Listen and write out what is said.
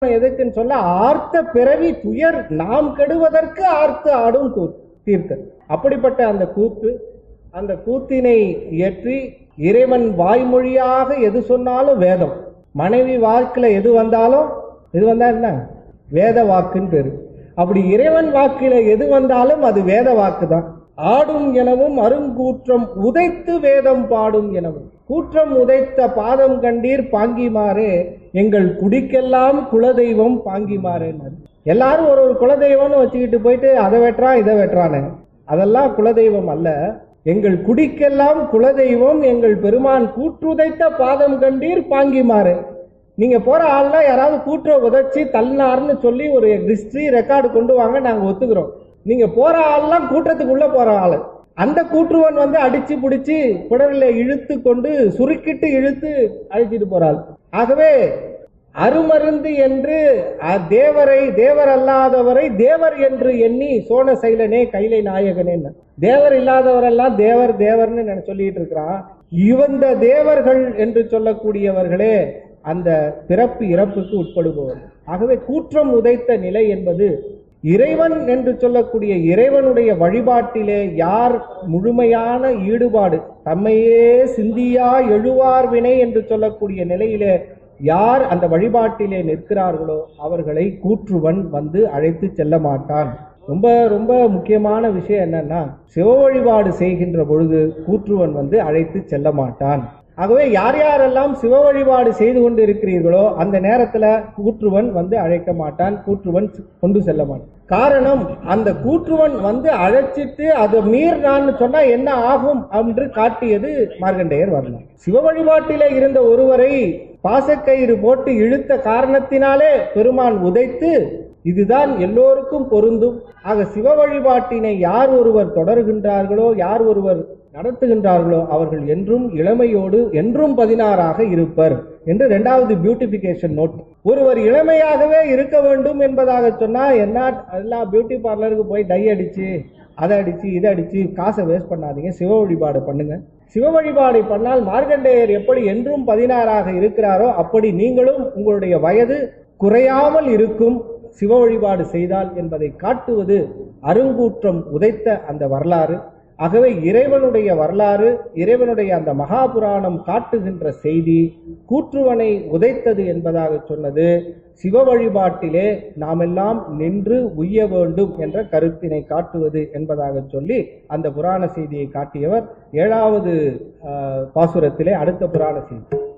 எதுக்குன்னு சொல்ல ஆர்த்த பிறவி துயர் நாம் கெடுவதற்கு ஆர்த்து ஆடும் கூத்து தீர்த்தர் அப்படிப்பட்ட அந்த கூத்து அந்த கூத்தினை இயற்றி இறைவன் வாய்மொழியாக எது சொன்னாலும் வேதம் மனைவி வாக்குல எது வந்தாலும் எது வந்தா என்ன வேத வாக்குன்னு பேரு அப்படி இறைவன் வாக்கில எது வந்தாலும் அது வேத வாக்கு தான் ஆடும் எனவும் அருங்கூற்றம் உதைத்து வேதம் பாடும் எனவும் கூற்றம் உதைத்த பாதம் கண்டீர் பாங்கிமாறே எங்கள் குடிக்கெல்லாம் குலதெய்வம் பாங்கிமாறேன்னு எல்லாரும் ஒரு ஒரு குலதெய்வம்னு வச்சுக்கிட்டு போயிட்டு அதை வெட்டுறான் இதை வெட்டுறானு அதெல்லாம் குலதெய்வம் அல்ல எங்கள் குடிக்கெல்லாம் குலதெய்வம் எங்கள் பெருமான் கூற்றுதைத்த பாதம் கண்டீர் பாங்கிமாறு நீங்க போற ஆள்லாம் யாராவது கூற்ற உதைச்சி தள்ளினார்னு சொல்லி ஒரு ஹிஸ்டரி ரெக்கார்டு கொண்டு வாங்க நாங்க ஒத்துக்கிறோம் நீங்க போற ஆள்லாம் கூட்டத்துக்குள்ள போற ஆளு அந்த கூற்றுவன் வந்து அடிச்சு பிடிச்சி குடலில் இழுத்து கொண்டு சுருக்கிட்டு இழுத்து அழிச்சிட்டு போறாள் ஆகவே அருமருந்து என்று அ- தேவரை தேவர் அல்லாதவரை தேவர் என்று எண்ணி சோன சைலனே கைலை நாயகனே தேவர் இல்லாதவரெல்லாம் தேவர் தேவர்னு நான் சொல்லிட்டு இருக்கிறான் இவந்த தேவர்கள் என்று சொல்லக்கூடியவர்களே அந்த பிறப்பு இறப்புக்கு உட்படுபவர் ஆகவே கூற்றம் உதைத்த நிலை என்பது இறைவன் என்று சொல்லக்கூடிய இறைவனுடைய வழிபாட்டிலே யார் முழுமையான ஈடுபாடு தம்மையே சிந்தியா எழுவார் வினை என்று சொல்லக்கூடிய நிலையிலே யார் அந்த வழிபாட்டிலே நிற்கிறார்களோ அவர்களை கூற்றுவன் வந்து அழைத்து செல்ல மாட்டான் ரொம்ப ரொம்ப முக்கியமான விஷயம் என்னன்னா சிவ வழிபாடு செய்கின்ற பொழுது கூற்றுவன் வந்து அழைத்து செல்ல மாட்டான் ஆகவே யார் யாரெல்லாம் சிவ வழிபாடு செய்து கொண்டு இருக்கிறீர்களோ அந்த நேரத்துல கூற்றுவன் வந்து அழைக்க மாட்டான் கூற்றுவன் கொண்டு செல்ல மாட்டான் காரணம் அந்த கூற்றுவன் வந்து அழைச்சிட்டு அதை மீறினான்னு சொன்னா என்ன ஆகும் என்று காட்டியது மார்க்கண்டேயர் வரலாம் சிவ வழிபாட்டிலே இருந்த ஒருவரை பாசக்கயிறு போட்டு இழுத்த காரணத்தினாலே பெருமான் உதைத்து இதுதான் எல்லோருக்கும் பொருந்தும் ஆக சிவ வழிபாட்டினை யார் ஒருவர் தொடர்கின்றார்களோ யார் ஒருவர் நடத்துகின்றார்களோ அவர்கள் என்றும் இளமையோடு என்றும் பதினாறாக இருப்பர் என்று இரண்டாவது பியூட்டிபிகேஷன் நோட் ஒருவர் இளமையாகவே இருக்க வேண்டும் என்பதாக சொன்னா என்ன எல்லாம் பியூட்டி பார்லருக்கு போய் டை அடிச்சு அதை அடிச்சு இதை அடிச்சு காசை வேஸ்ட் பண்ணாதீங்க சிவ வழிபாடு பண்ணுங்க சிவ வழிபாடு பண்ணால் மார்க்கண்டேயர் எப்படி என்றும் பதினாறாக இருக்கிறாரோ அப்படி நீங்களும் உங்களுடைய வயது குறையாமல் இருக்கும் சிவ வழிபாடு செய்தால் என்பதை காட்டுவது அருங்கூற்றம் உதைத்த அந்த வரலாறு ஆகவே இறைவனுடைய வரலாறு இறைவனுடைய அந்த மகாபுராணம் காட்டுகின்ற செய்தி கூற்றுவனை உதைத்தது என்பதாக சொன்னது சிவ வழிபாட்டிலே நாமெல்லாம் நின்று உய்ய வேண்டும் என்ற கருத்தினை காட்டுவது என்பதாக சொல்லி அந்த புராண செய்தியை காட்டியவர் ஏழாவது ஆஹ், பாசுரத்திலே அடுத்த புராண செய்தி